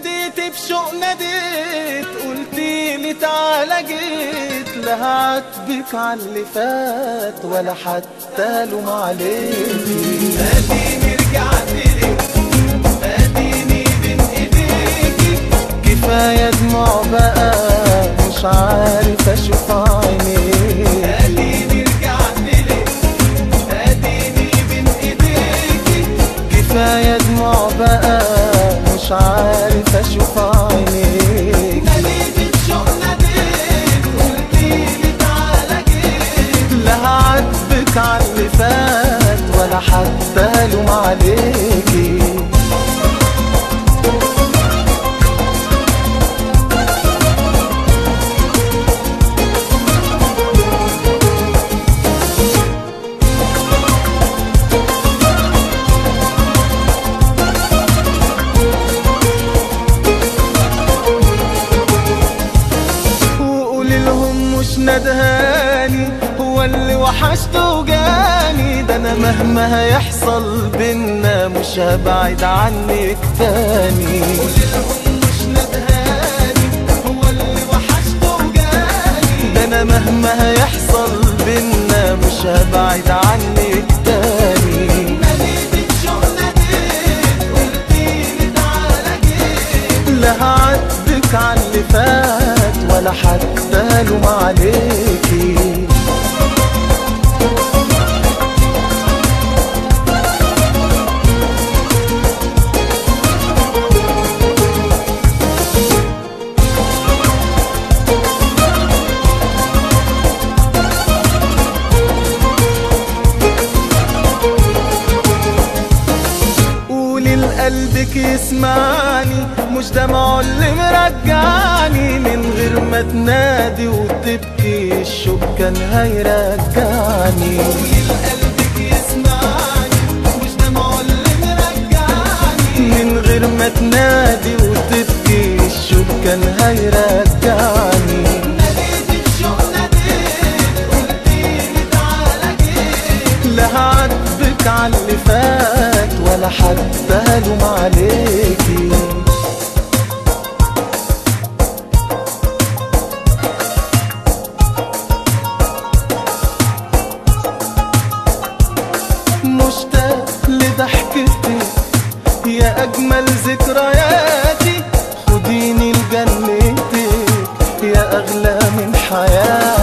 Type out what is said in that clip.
ناديت بشوق ناديت قلتي لي تعالى جيت لا عاتبك على اللي فات ولا حتى لوم عليكي اديني رجعت لك اديني بين ايديكي كفايه دموع بقى مش عارف اشوف عينيك اديني رجعت لك اديني بين ايديكي كفايه دموع بقى مش عارف اشوف عينيك ناديت بشوق ناديت قلتيلي تعالى جيت لا هعاتبك على اللي فات ولا حتى لوم عليكي وقولي لهم مش ندهاني هو اللي وحشته وجاني ده انا مهما هيحصل بينا مش هبعد عنك تاني قولي لهم مش ندهاني هو اللي وحشته وجاني ده انا مهما هيحصل بينا مش هبعد عنك تاني ناديتك شو ناديت قلتيلي تعالى جيت لا هعاتبك على اللي فات ولا حتى لوم عليكي قولي لقلبك يسمعني مش دمعه اللي مرجعني من غير ما تنادي وتبكي الشوق كان هيرجعني قولي لقلبك يسمعني مش دمعه اللي مرجعني من غير ما تنادي وتبكي الشوق كان هيرجعني ناديت الشوق ناديت قلتيلي تعالى جيت لا هعاتبك على اللي فات ولا حتى لوم عليكي مشتاق لضحكتك يا أجمل ذكرياتي خديني لجنتك يا أغلى من حياتي